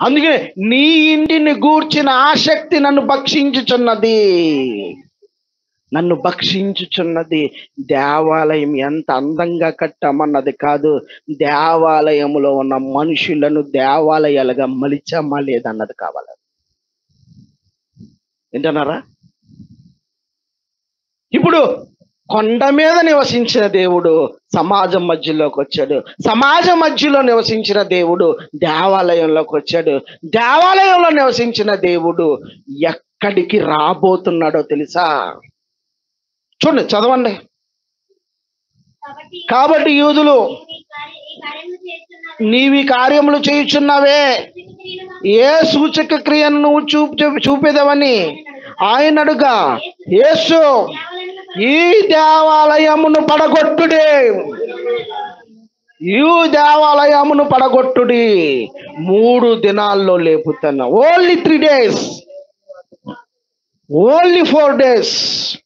అందుకే నీ ఇంటిని గూర్చిన ఆసక్తి నన్ను భక్షించుచున్నది నన్ను భక్షించుచున్నది దేవాలయం ఎంత అందంగా కట్టామన్నది కాదు దేవాలయములో ఉన్న మనుషులను దేవాలయాలుగా మలిచామా లేదన్నది కావాలి వింటున్నారా ఇప్పుడు కొండ మీద నివసించిన దేవుడు సమాజం మధ్యలోకి వచ్చాడు సమాజం మధ్యలో నివసించిన దేవుడు దేవాలయంలోకి వచ్చాడు దేవాలయంలో నివసించిన దేవుడు ఎక్కడికి రాబోతున్నాడో తెలుసా చూడండి చదవండి కాబట్టి కాబట్టి యూదులు ఈ కార్య- ఈ కార్యములు చేస్తున్నారు నీవి కార్యములు చేయుచున్నావే ఏ సూచక క్రియను నువ్వు చూపు చూపేదవని ఆయనడుగా యేసు ఈ దేవాలయమును పడగొట్టుడే ఈ దేవాలయమును పడగొట్టుడి మూడు దినాల్లో లేపుతున్నా only three days only four days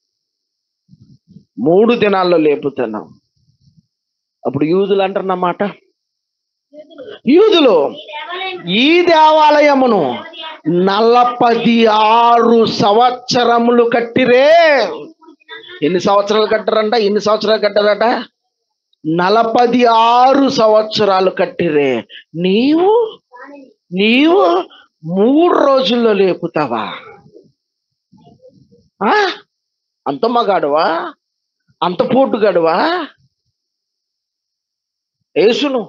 మూడు దినాల్లో లేపుతున్నాం అప్పుడు యూదులు అంటున్నమాట యూదులు దేవాలయం ఈ దేవాలయమును నలపది ఆరు సంవత్సరములు కట్టిరే ఎన్ని సంవత్సరాలు కట్టారంట ఎన్ని సంవత్సరాలు కట్టారట నలపది ఆరు సంవత్సరాలు కట్టిరే నీవు నీవు మూడు రోజుల్లో లేపుతావా ఆ? అంత మగాడువా అంత పోటుగాడువా యేసును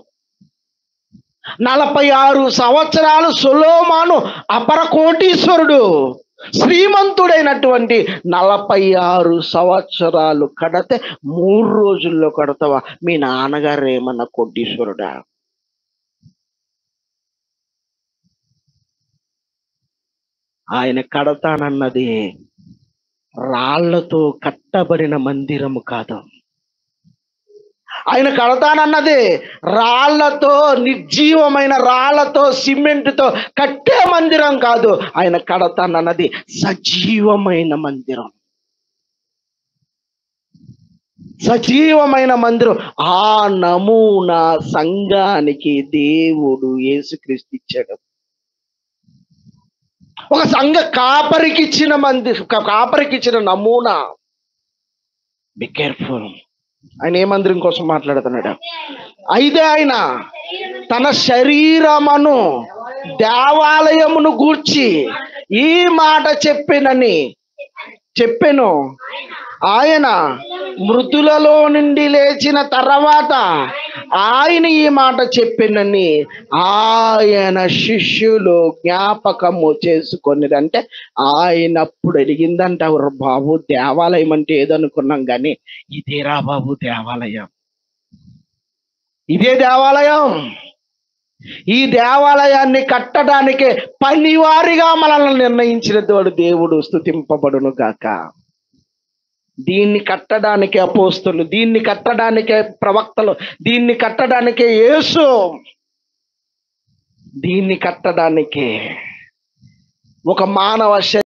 నలభై ఆరు సంవత్సరాలు సులోమాను అపర కోటీశ్వరుడు శ్రీమంతుడైనటువంటి నలభై ఆరు సంవత్సరాలు కడితే మూడు రోజుల్లో కడతావా మీ నాన్నగారు ఏమన్నా కోటీశ్వరుడా ఆయన కడతానన్నది రాళ్లతో కట్టబడిన మందిరము కాదు ఆయన కడతానన్నది రాళ్లతో నిర్జీవమైన రాళ్లతో సిమెంట్తో కట్టే మందిరం కాదు ఆయన కడతానన్నది సజీవమైన మందిరం సజీవమైన మందిరం ఆ నమూనా సంఘానికి దేవుడు యేసుక్రీస్తు ఇచ్చాడు ఒక సంఘ కాపరికి ఇచ్చిన మంది కాపరికి ఇచ్చిన నమూనా బి కేర్ఫుల్ ఆయన ఏ మందిరం కోసం మాట్లాడుతున్నాడు అయితే ఆయన తన శరీరమును దేవాలయమును గూర్చి ఈ మాట చెప్పినని చెప్పెను ఆయన మృతులలో నుండి లేచిన తర్వాత ఆయన ఈ మాట చెప్పినని ఆయన శిష్యులు జ్ఞాపకము చేసుకొని అంటే ఆయన అప్పుడు అడిగిందంట "ఓ బాబు దేవాలయం అంటే ఏదనుకున్నాం కానీ ఇదేరా బాబు దేవాలయం ఇదే దేవాలయం ఈ దేవాలయాన్ని కట్టడానికి పనివారిగా మనల్ని నిర్ణయించిన వాడు దేవుడు స్థుతింపబడును గాక దీన్ని కట్టడానికి అపోస్తులు దీన్ని కట్టడానికే ప్రవక్తలు దీన్ని కట్టడానికే యేసు దీన్ని కట్టడానికే ఒక మానవ శరీరం